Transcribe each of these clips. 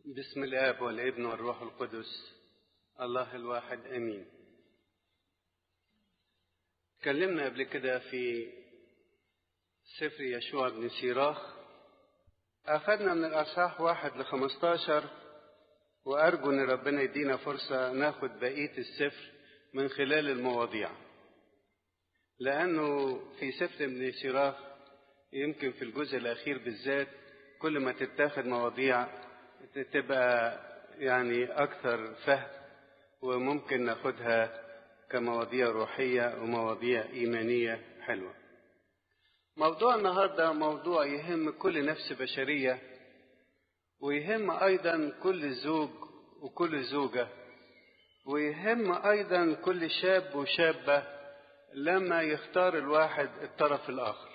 بسم الاب والابن والروح القدس الله الواحد امين اتكلمنا قبل كده في سفر يشوع بن سيراخ اخذنا من الاصحاح واحد لخمستاشر وارجو ان ربنا يدينا فرصه ناخد بقيه السفر من خلال المواضيع لانه في سفر ابن سيراخ يمكن في الجزء الاخير بالذات كل ما تتاخد مواضيع تبقى يعني أكثر فهم وممكن ناخدها كمواضيع روحية ومواضيع إيمانية حلوة موضوع النهاردة موضوع يهم كل نفس بشرية ويهم أيضا كل زوج وكل زوجة ويهم أيضا كل شاب وشابة لما يختار الواحد الطرف الآخر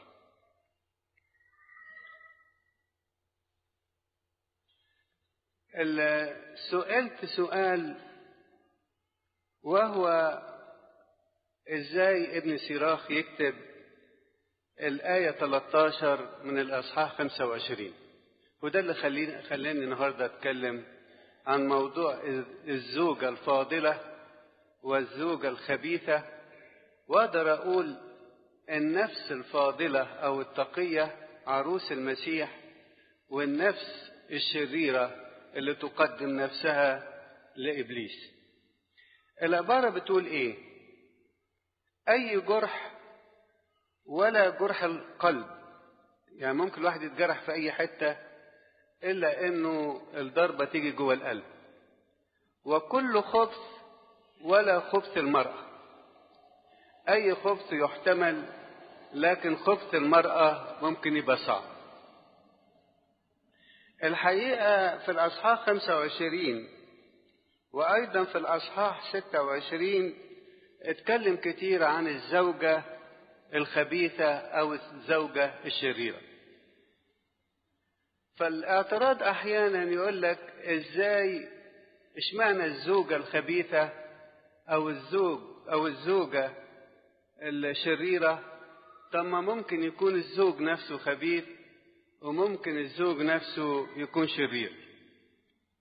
سئلت سؤال وهو ازاي ابن سيراخ يكتب الآية 13 من الأصحاح 25 وده اللي خليني خلاني النهارده أتكلم عن موضوع الزوجة الفاضلة والزوجة الخبيثة وأقدر أقول النفس الفاضلة أو التقية عروس المسيح والنفس الشريرة اللي تقدم نفسها لابليس العباره بتقول ايه اي جرح ولا جرح القلب يعني ممكن الواحد يتجرح في اي حته الا انه الضربه تيجي جوه القلب وكل خبث ولا خبث المراه اي خبث يحتمل لكن خبث المراه ممكن يبقى صعب الحقيقة في الأصحاح 25 وأيضا في الأصحاح 26 اتكلم كتير عن الزوجة الخبيثة أو الزوجة الشريرة فالاعتراض أحيانا يقول لك إزاي اشمعنى الزوجة الخبيثة أو الزوج أو الزوجة الشريرة طب ما ممكن يكون الزوج نفسه خبيث وممكن الزوج نفسه يكون شرير